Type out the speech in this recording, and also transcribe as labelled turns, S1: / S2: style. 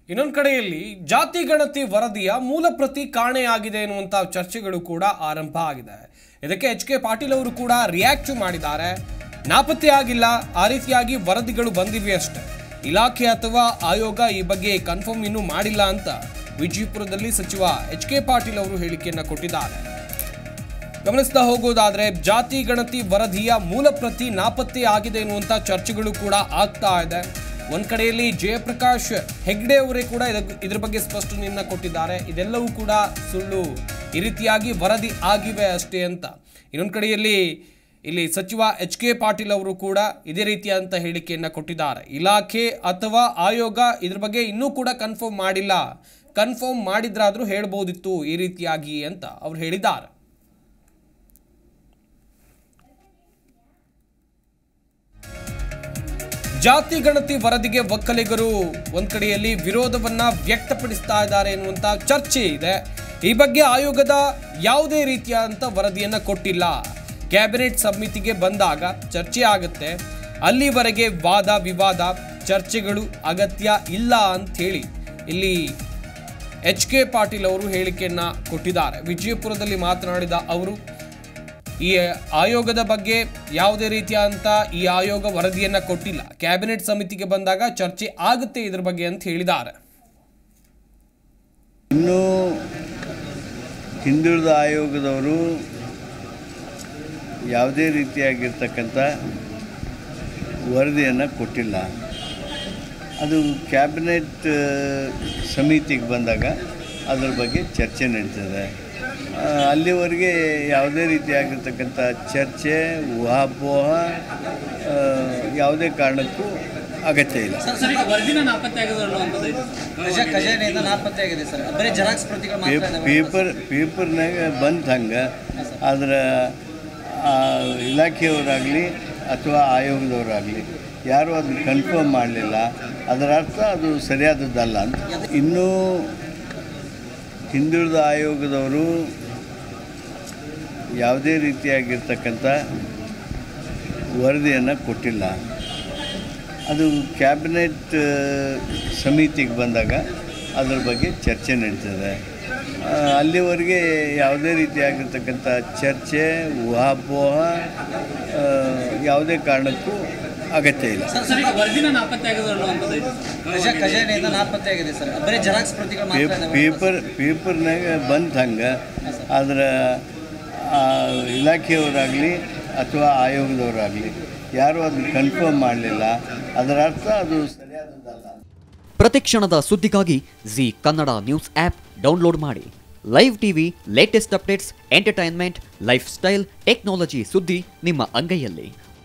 S1: ಇನ್ನೊಂದು ಕಡೆಯಲ್ಲಿ ಜಾತಿ ಗಣತಿ ವರದಿಯ ಮೂಲ ಪ್ರತಿ ಕಾಣೆಯಾಗಿದೆ ಎನ್ನುವಂಥ ಚರ್ಚೆಗಳು ಕೂಡ ಆರಂಭ ಆಗಿದೆ ಇದಕ್ಕೆ ಎಚ್ ಕೆ ಪಾಟೀಲ್ ಅವರು ಕೂಡ ರಿಯಾಕ್ಟ್ ಮಾಡಿದ್ದಾರೆ ನಾಪತ್ತೆ ಆಗಿಲ್ಲ ಆ ರೀತಿಯಾಗಿ ವರದಿಗಳು ಬಂದಿವೆ ಅಷ್ಟೇ ಇಲಾಖೆ ಅಥವಾ ಆಯೋಗ ಈ ಬಗ್ಗೆ ಕನ್ಫರ್ಮ್ ಇನ್ನೂ ಮಾಡಿಲ್ಲ ಅಂತ ವಿಜಯಪುರದಲ್ಲಿ ಸಚಿವ ಎಚ್ ಕೆ ಪಾಟೀಲ್ ಅವರು ಹೇಳಿಕೆಯನ್ನ ಕೊಟ್ಟಿದ್ದಾರೆ ಗಮನಿಸ್ತಾ ಹೋಗೋದಾದ್ರೆ ಜಾತಿ ಗಣತಿ ವರದಿಯ ಮೂಲ ಪ್ರತಿ ನಾಪತ್ತೆ ಆಗಿದೆ ಎನ್ನುವಂತ ಚರ್ಚೆಗಳು ಕೂಡ ಆಗ್ತಾ ಇದೆ ಒಂದ್ ಕಡೆಯಲ್ಲಿ ಜಯಪ್ರಕಾಶ್ ಹೆಗ್ಡೆ ಅವರೇ ಕೂಡ ಇದಕ್- ಇದ್ರ ಬಗ್ಗೆ ಸ್ಪಷ್ಟನೆಯನ್ನ ಕೊಟ್ಟಿದ್ದಾರೆ ಇದೆಲ್ಲವೂ ಕೂಡ ಸುಳ್ಳು ಈ ರೀತಿಯಾಗಿ ವರದಿ ಆಗಿವೆ ಅಷ್ಟೇ ಅಂತ ಇನ್ನೊಂದ್ ಕಡೆಯಲ್ಲಿ ಇಲ್ಲಿ ಸಚಿವ ಎಚ್ ಕೆ ಪಾಟೀಲ್ ಅವರು ಕೂಡ ಇದೇ ರೀತಿಯಾದಂಥ ಹೇಳಿಕೆಯನ್ನ ಕೊಟ್ಟಿದ್ದಾರೆ ಇಲಾಖೆ ಅಥವಾ ಆಯೋಗ ಇದ್ರ ಬಗ್ಗೆ ಇನ್ನೂ ಕೂಡ ಕನ್ಫರ್ಮ್ ಮಾಡಿಲ್ಲ ಕನ್ಫರ್ಮ್ ಮಾಡಿದ್ರಾದ್ರೂ ಹೇಳ್ಬೋದಿತ್ತು ಈ ರೀತಿಯಾಗಿ ಅಂತ ಅವ್ರು ಹೇಳಿದ್ದಾರೆ ಜಾತಿ ಗಣತಿ ವರದಿಗೆ ಒಕ್ಕಲಿಗರು ಒಂದ್ ಕಡೆಯಲ್ಲಿ ವಿರೋಧವನ್ನ ವ್ಯಕ್ತಪಡಿಸ್ತಾ ಇದ್ದಾರೆ ಎನ್ನುವಂತ ಚರ್ಚೆ ಇದೆ ಈ ಬಗ್ಗೆ ಆಯೋಗದ ಯಾವುದೇ ರೀತಿಯಾದಂತ ವರದಿಯನ್ನ ಕೊಟ್ಟಿಲ್ಲ ಕ್ಯಾಬಿನೆಟ್ ಸಮಿತಿಗೆ ಬಂದಾಗ ಚರ್ಚೆ ಆಗುತ್ತೆ ಅಲ್ಲಿವರೆಗೆ ವಾದ ವಿವಾದ ಚರ್ಚೆಗಳು ಅಗತ್ಯ ಇಲ್ಲ ಅಂತ ಹೇಳಿ ಇಲ್ಲಿ ಎಚ್ ಕೆ ಪಾಟೀಲ್ ಅವರು ಹೇಳಿಕೆಯನ್ನ ಕೊಟ್ಟಿದ್ದಾರೆ ವಿಜಯಪುರದಲ್ಲಿ ಮಾತನಾಡಿದ ಅವರು ಈ ಆಯೋಗದ ಬಗ್ಗೆ ಯಾವುದೇ ರೀತಿಯಾದಂಥ ಈ ಆಯೋಗ ವರದಿಯನ್ನ ಕೊಟ್ಟಿಲ್ಲ ಕ್ಯಾಬಿನೆಟ್ ಸಮಿತಿಗೆ ಬಂದಾಗ ಚರ್ಚೆ ಆಗುತ್ತೆ ಇದ್ರ ಬಗ್ಗೆ ಅಂತ ಹೇಳಿದ್ದಾರೆ
S2: ಇನ್ನೂ ಹಿಂದುಳಿದ ಆಯೋಗದವರು ಯಾವುದೇ ರೀತಿಯಾಗಿರ್ತಕ್ಕಂಥ ವರದಿಯನ್ನು ಕೊಟ್ಟಿಲ್ಲ ಅದು ಕ್ಯಾಬಿನೆಟ್ ಸಮಿತಿಗೆ ಬಂದಾಗ ಅದರ ಬಗ್ಗೆ ಚರ್ಚೆ ನಡೀತದೆ ಆ, ಅಲ್ಲಿವರೆಗೆ ಯಾವುದೇ ರೀತಿಯಾಗಿರ್ತಕ್ಕಂಥ ಚರ್ಚೆ ಊಹಾಪೋಹ ಆ, ಯಾವುದೇ ಕಾರಣಕ್ಕೂ ಅಗತ್ಯ ಇಲ್ಲ
S3: ಸರ್ ಸರ್ ಈಗ ವರದಿನ ನಾಪತ್ತೆ ಆಗಿದೆ ಅನ್ನುವಂಥದ್ದು ಐತೆ ಸರ್.
S4: ಖಜ ಖಜಾನೆಯಿಂದ ನಾಪತ್ತೆ ಆಗಿದೆ ಸರ್ ಬರೀ ಜೆರಾಕ್ಸ್ ಪ್ರತಿಗಳು ಮಾತ್ರ ಇದಾವೆ.
S2: ಪೇಪರ್ ಪೇಪರ್ನಾಗ ಬಂತು ಹಂಗೆ ಆದ್ರೆ ಆ ಇಲಾಖೆಯವರಾಗಲಿ ಅಥವಾ ಆಯೋಗದವರಾಗಲಿ ಯಾರೂ ಅದನ್ನ ಕನ್ಫರ್ಮ್ ಮಾಡಲಿಲ್ಲ ಅದರ ಅರ್ಥ ಅದು ಸರಿಯಾದದ್ದಲ್ಲ ಅಂತ ಇನ್ನೂ ಹಿಂದುಳಿದ ಆಯೋಗದವರು ಯಾವುದೇ ರೀತಿಯಾಗಿರ್ತಕ್ಕಂಥ ವರದಿಯನ್ನು ಕೊಟ್ಟಿಲ್ಲ ಅದು ಕ್ಯಾಬಿನೆಟ್ ಸಮಿತಿಗೆ ಬಂದಾಗ ಅದರ ಬಗ್ಗೆ ಚರ್ಚೆ ನಡೀತದೆ ಆ, ಅಲ್ಲಿವರೆಗೆ ಯಾವುದೇ ರೀತಿಯಾಗಿರ್ತಕ್ಕಂಥ ಚರ್ಚೆ ಊಹಾಪೋಹ ಆ, ಯಾವುದೇ ಕಾರಣಕ್ಕೂ ಅಗತ್ಯ ಇಲ್ಲ
S3: ಸರ್ ಸರ್ ಈಗ ವರದಿನ ನಾಪತ್ತೆ ಆಗಿದೆ ಅನ್ನುವಂಥದ್ದು ಐತೆ ಸರ್.
S4: ಖಜ ಖಜಾನೆಯಿಂದ ನಾಪತ್ತೆ ಆಗಿದೆ ಸರ್ ಬರೀ ಜೆರಾಕ್ಸ್ ಪ್ರತಿಗಳು ಮಾತ್ರ ಇದಾವೆ.
S2: ಪೇಪರ್ ಪೇಪರ್ನಾಗ ಬಂತು ಹಂಗೆ ಆದ್ರೆ ಆ ಇಲಾಖೆಯವರಾಗಲಿ ಅಥವಾ ಆಯೋಗದವರಾಗಲಿ ಯಾರೂ ಅದನ್ನ ಕನ್ಫರ್ಮ್ ಮಾಡಲಿಲ್ಲ ಅದರ ಅರ್ಥ ಅದು ಸರಿಯಾದದ್ದಲ್ಲ
S5: ಪ್ರತಿಕ್ಷಣದ ಸುದ್ದಿಗಾಗಿ Zee Kannada news app download ಮಾಡಿ live TV latest updates entertainment life style technology ಸುದ್ದಿ ನಿಮ್ಮ ಅಂಗೈಯಲ್ಲಿ